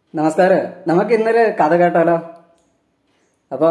നമസ്കാരം നമുക്ക് ഇന്നൊരു കഥ കേട്ടാലോ അപ്പോൾ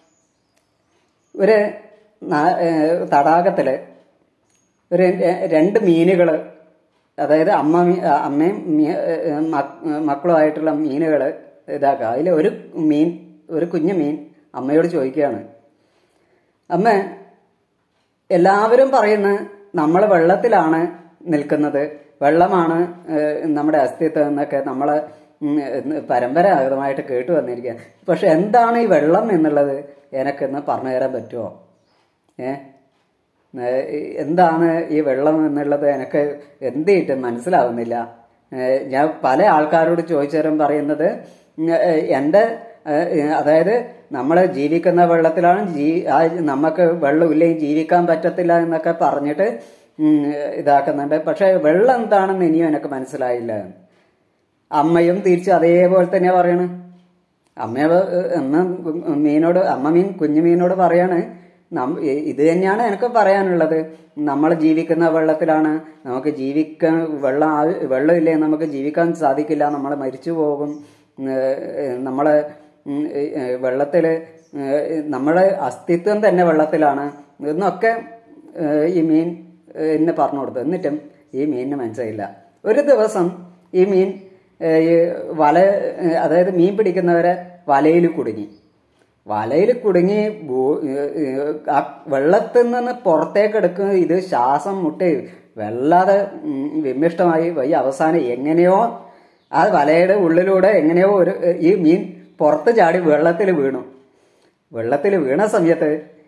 ഒരു നാ- ഏഹ് തടാകത്തില് ഒരു ര- രണ്ട് മീനുകൾ അതായത് അമ്മ മീ- അമ്മയും മീ- ഏഹ് മ- മക്കളുമായിട്ടുള്ള മീനുകൾ ഇതാക്കുക അതിൽ ഒരു മീൻ ഒരു കുഞ്ഞു മീൻ അമ്മയോട് ചോദിക്കുകയാണ് അമ്മ എല്ലാവരും പറയുന്ന നമ്മൾ വെള്ളത്തിലാണ് നിൽക്കുന്നത് വെള്ളമാണ് ഏഹ്, നമ്മുടെ അസ്തിത്വം എന്നൊക്കെ നമ്മളെ ഉം, എന്ന് പരമ്പരാഗതമായിട്ട് കേട്ടു വന്നിരിക്കുക പക്ഷെ എന്താണ് ഈ വെള്ളം എന്നുള്ളത് എനക്കൊന്ന് പറഞ്ഞു തരാൻ പറ്റുമോ ഏ ഏഹ്, എന്താണ് ഈ വെള്ളം എന്നുള്ളത് എനിക്ക് എന്തിട്ട് മനസ്സിലാവുന്നില്ല ഏഹ്, ഞാൻ പല ആൾക്കാരോട് ചോദിച്ചവരും പറയുന്നത് ഉം, ഏഹ്, എൻ്റെ ഏഹ്, അതായത് നമ്മൾ ജീവിക്കുന്ന വെള്ളത്തിലാണ് ജീ ആ നമുക്ക് വെള്ളമില്ലെങ്കിൽ ജീവിക്കാൻ പറ്റത്തില്ല എന്നൊക്കെ പറഞ്ഞിട്ട് ഉം, ഇതാക്കുന്നുണ്ട് പക്ഷെ വെള്ളം എന്താണെന്ന് ഇനിയും എനിക്ക് മനസ്സിലായില്ല അമ്മയും തിരിച്ച് അതേപോലെ തന്നെ പറയണ് അമ്മ അമ്മ മീനോട് അമ്മ മീൻ കുഞ്ഞു മീനോട് പറയാണ് നം- ഇത് തന്നെയാണ് എനിക്ക് പറയാനുള്ളത് നമ്മൾ ജീവിക്കുന്ന വെള്ളത്തിലാണ് നമുക്ക് ജീവിക്കാൻ വെള്ളം ആവ- വെള്ളമില്ലേ നമുക്ക് ജീവിക്കാൻ സാധിക്കില്ല നമ്മൾ മരിച്ചു പോകും ഏഹ് നമ്മളെ ഉം, ഏഹ് വെള്ളത്തില് ഏഹ് നമ്മുടെ അസ്തിത്വം തന്നെ വെള്ളത്തിലാണ് എന്നൊക്കെ ഏഹ് ഈ മീൻ ഏഹ് എന്നെ പറഞ്ഞു കൊടുത്തു എന്നിട്ടും ഈ മീനിന് മനസ്സിലായില്ല ഒരു ദിവസം ഈ മീൻ ഏഹ് ഈ വല ഏഹ് അതായത് മീൻ പിടിക്കുന്നവരെ വലയിൽ കുടുങ്ങി വലയിൽ കുടുങ്ങി ഭൂ- ഏഹ് ഏഹ് ആ വെള്ളത്തിൽ നിന്ന് പുറത്തേക്ക് എടുക്കുന്ന ഇത് ശ്വാസം മുട്ടി വല്ലാതെ ഉം, വിമ്മിഷ്ടമായി വയ്യ അവസാനം എങ്ങനെയോ ആ വലയുടെ ഉള്ളിലൂടെ എങ്ങനെയോ ഒരു ഏഹ് ഈ മീൻ പുറത്ത് ചാടി വെള്ളത്തിൽ വീണു വെള്ളത്തിൽ വീണ സമയത്ത്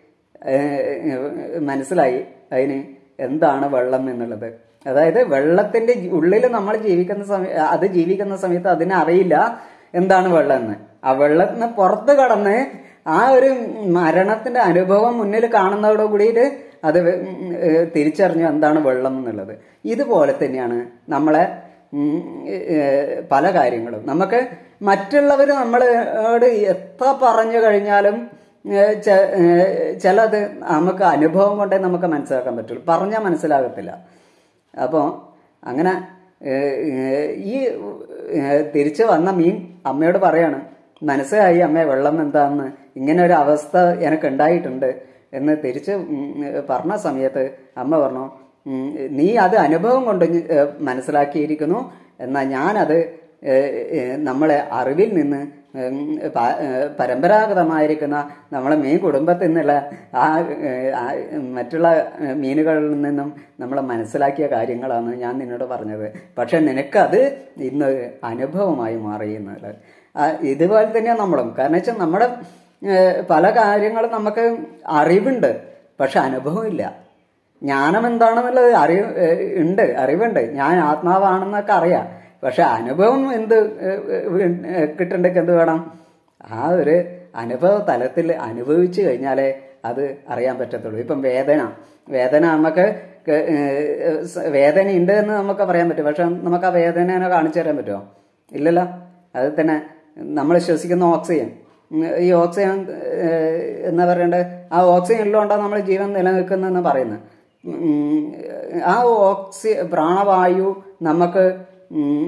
ഏഹ്, മനസ്സിലായി അതിന് എന്താണ് വെള്ളം എന്നുള്ളത് അതായത് വെള്ളത്തിന്റെ ഉള്ളിൽ നമ്മൾ ജീവിക്കുന്ന സമയം അത് ജീവിക്കുന്ന സമയത്ത് അതിനെ അറിയില്ല എന്താണ് വെള്ളം എന്ന് ആ വെള്ളത്തിന് പുറത്ത് കടന്ന് ആ ഒരു മരണത്തിന്റെ അനുഭവം മുന്നിൽ കാണുന്നതോട് കൂടിയിട്ട് അത് വെ- ഉം, ഏഹ്, തിരിച്ചറിഞ്ഞു എന്താണ് വെള്ളം എന്നുള്ളത് ഇതുപോലെ തന്നെയാണ് നമ്മളെ ഉം, ഏഹ്, പല കാര്യങ്ങളും നമുക്ക് മറ്റുള്ളവർ നമ്മളോട് എത്ര പറഞ്ഞു കഴിഞ്ഞാലും ഏഹ്, ചെ- ഏഹ്, ചിലത് നമുക്ക് അനുഭവം കൊണ്ടേ നമുക്ക് മനസ്സിലാക്കാൻ പറ്റുള്ളൂ പറഞ്ഞാൽ മനസ്സിലാകത്തില്ല അപ്പോൾ അങ്ങനെ ഏഹ്, ഏഹ്, ഈ ഏഹ്, തിരിച്ചു വന്ന മീൻ അമ്മയോട് പറയാണ് മനസ്സിലായി അമ്മ വെള്ളം എന്താന്ന് ഇങ്ങനെ ഒരു അവസ്ഥ എനിക്ക് ഉണ്ടായിട്ടുണ്ട് എന്ന് തിരിച്ച് ഉം, പറഞ്ഞ സമയത്ത് അമ്മ പറഞ്ഞു ഉം, നീ അത് അനുഭവം കൊണ്ട് ഏഹ്, മനസ്സിലാക്കിയിരിക്കുന്നു എന്നാൽ ഞാനത് ഏഹ്, ഏഹ്, നമ്മളെ അറിവിൽ നിന്ന് ഉം, പ- ഏഹ്, പരമ്പരാഗതമായിരിക്കുന്ന നമ്മളെ മീൻ കുടുംബത്തിൽ നിന്നുള്ള ആ ഏഹ്, ആ മറ്റുള്ള ഏഹ്, മീനുകളിൽ നിന്നും നമ്മൾ മനസ്സിലാക്കിയ കാര്യങ്ങളാണ് ഞാൻ നിന്നോട് പറഞ്ഞത് പക്ഷെ നിനക്കത് ഇന്ന് അനുഭവമായി മാറിയുന്നത് ഇതുപോലെ തന്നെയാണ് നമ്മളും കാരണം വെച്ചാൽ നമ്മുടെ ഏഹ്, പല കാര്യങ്ങളും നമുക്ക് അറിവുണ്ട് പക്ഷെ അനുഭവമില്ല ജ്ഞാനം എന്താണെന്നുള്ളത് അറിവ് ഏഹ് ഉണ്ട് അറിവുണ്ട് ഞാൻ ആത്മാവാണെന്നൊക്കെ അറിയാം പക്ഷെ അനുഭവം എന്ത് ഏഹ് ഏഹ് കിട്ടണ്ടെങ്കിൽ എന്ത് വേണം ആ ഒരു അനുഭവ തലത്തിൽ അനുഭവിച്ചു കഴിഞ്ഞാലേ അത് അറിയാൻ പറ്റത്തുള്ളൂ ഇപ്പം വേദന വേദന നമുക്ക് ക- ഏഹ് സ- വേദന ഉണ്ട് എന്ന് നമുക്ക് പറയാൻ പറ്റും പക്ഷെ നമുക്ക് ആ വേദനനെ കാണിച്ചു തരാൻ പറ്റുമോ ഇല്ലല്ലോ അത് തന്നെ നമ്മൾ ശ്വസിക്കുന്ന ഓക്സിജൻ ഉം, ഈ ഓക്സിജൻ ഏഹ്, എന്താ പറയണ്ടത് ആ ഓക്സിജൻ ഉള്ളതുകൊണ്ടാണ് നമ്മൾ ജീവൻ നിലനിൽക്കുന്നതെന്ന് പറയുന്നത് ഉം, ആ ഓക്സി പ്രാണവായു നമുക്ക് ഉം,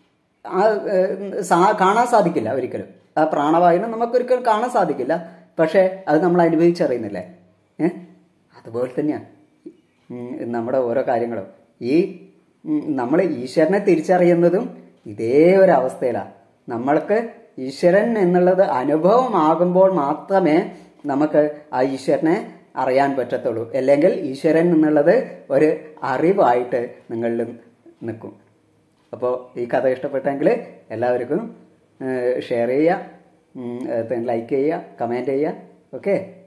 ആ ഏഹ്, സാ- കാണാൻ സാധിക്കില്ല ഒരിക്കലും ആ പ്രാണവായുവിനെ നമുക്ക് ഒരിക്കലും കാണാൻ സാധിക്കില്ല പക്ഷേ അത് നമ്മൾ അനുഭവിച്ചറിയുന്നില്ലേ ഏഹ് അതുപോലെ തന്നെയാണ് ഉം, നമ്മുടെ ഓരോ കാര്യങ്ങളും ഈ നമ്മൾ ഈശ്വരനെ തിരിച്ചറിയുന്നതും ഇതേ ഒരു അവസ്ഥയിലാണ് നമ്മൾക്ക് ഈശ്വരൻ എന്നുള്ളത് അനുഭവമാകുമ്പോൾ മാത്രമേ നമുക്ക് ആ ഈശ്വരനെ അറിയാൻ പറ്റത്തുള്ളൂ അല്ലെങ്കിൽ ഈശ്വരൻ എന്നുള്ളത് ഒരു അറിവായിട്ട് നിങ്ങളിലും നിൽക്കും അപ്പോൾ ഈ കഥ ഇഷ്ടപ്പെട്ടെങ്കിൽ എല്ലാവർക്കും ഷെയർ ചെയ്യുക ലൈക്ക് ചെയ്യുക കമൻറ്റ് ചെയ്യുക ഓക്കെ